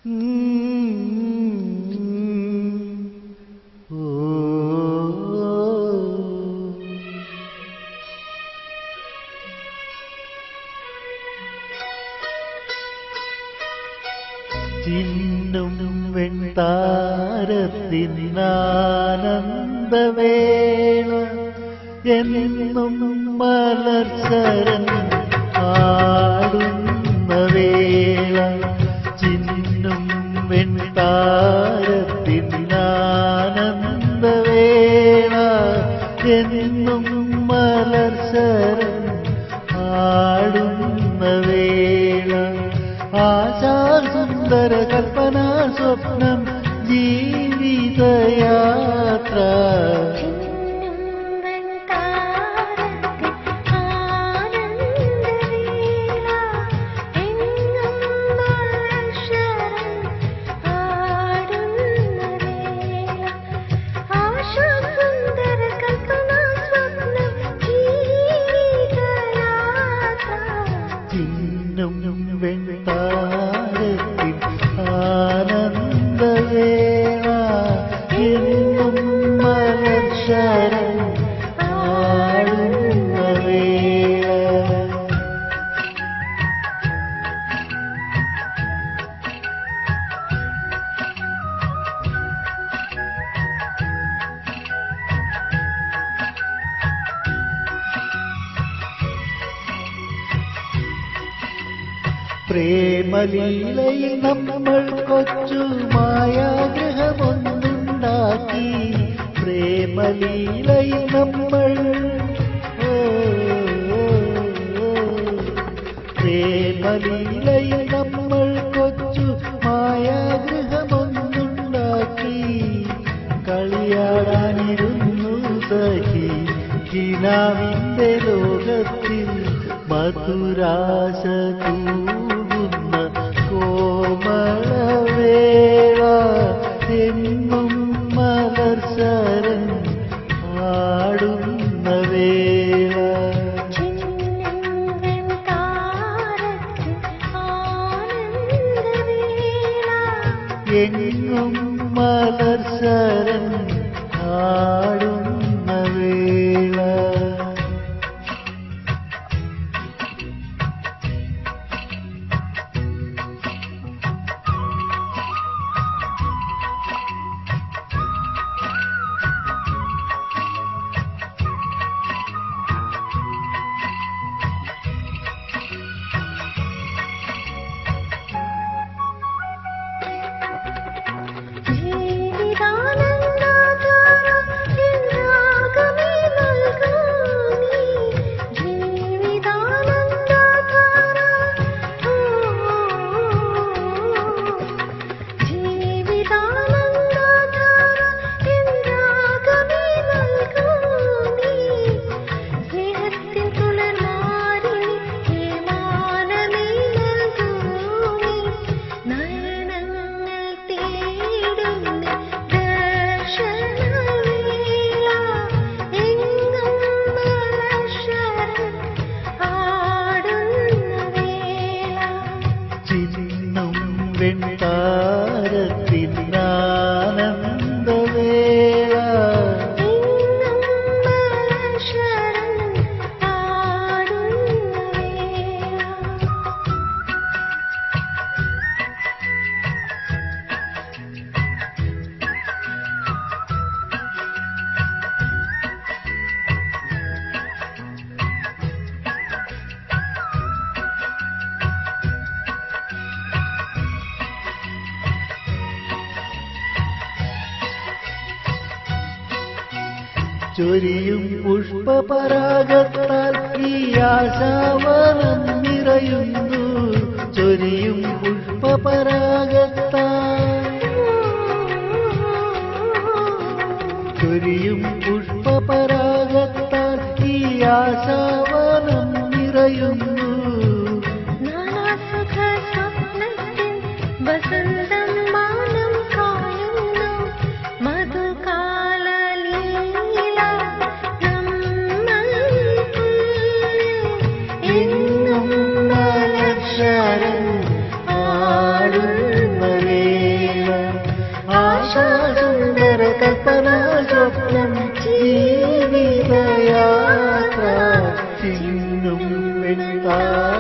ചിന്നും വെൺതാരത്തിനാനന്ദവേള എന്നും മലർച്ചരൻ ആടുന്ന വേള ചിന്നും വെൺതാരത്തിനാനന്ദവേള എന്നും മലർച്ചരൻ ആടുന്ന വേള ആശാസുന്ദര കൽപ്പന സ്വപ്നം ജീവിതയാത്ര ചിന്നും വെണ്ടാരത്തിൻ ആനന്ദവേള എന്നും മലർശരൻ ആടുന്ന വേള പ്രേമലീലയിൽ നമ്മൾ കൊച്ചു മായാഗ്രഹമൊന്നുണ്ടാക്കി പ്രേമലീലയിൽ നമ്മൾ ഓ, ഓ, ഓ. പ്രേമലീലയിൽ നമ്മൾ കൊച്ചു മായാഗ്രഹമൊന്നുണ്ടാക്കി കളിയാടാനിരുന്നു സഖി കിനാവിന്റെ ലോകത്തിൽ മധുരാശ തൂകുന്ന കോമളവേള എന്നും മലർശരൻ ആടുന്ന വേള എങ്ങും മലർശരൻ ആടുന്ന വേള സ്നേഹത്തിൻ തുളർമാരി ഹേമാനമേ നൽകൂമി നയനങ്ങൾ തേടുന്ന ദർശനവേള എങ്ങും മലർശരൻ ആടുന്ന വേള ചിന്നും വെണ്ടാരത്തിനാനന്ദവേള എങ്ങും മലർശരൻ ആടുന്ന വേള ചൊരിയും പുഷ്പപരാഗത്താൽ ഈ ആശാവനം നിറയുന്നു ചൊരിയും പുഷ്പപരാഗത്താൽ ചൊരിയും പുഷ്പപരാഗത്താൽ ഈ ആശാവനം നിറയുന്നു നാനാസുഖ സ്വപ്നത്തിൻ വസന്തം മാനം കാണുന്നു മധുകാല ലീല നമ്മൾ എങ്ങും മലർശരൻ ആടുന്ന വേള വേദന സ്വപ്നം ജീവിതയാത്ര ചിന്നും വെൺതാ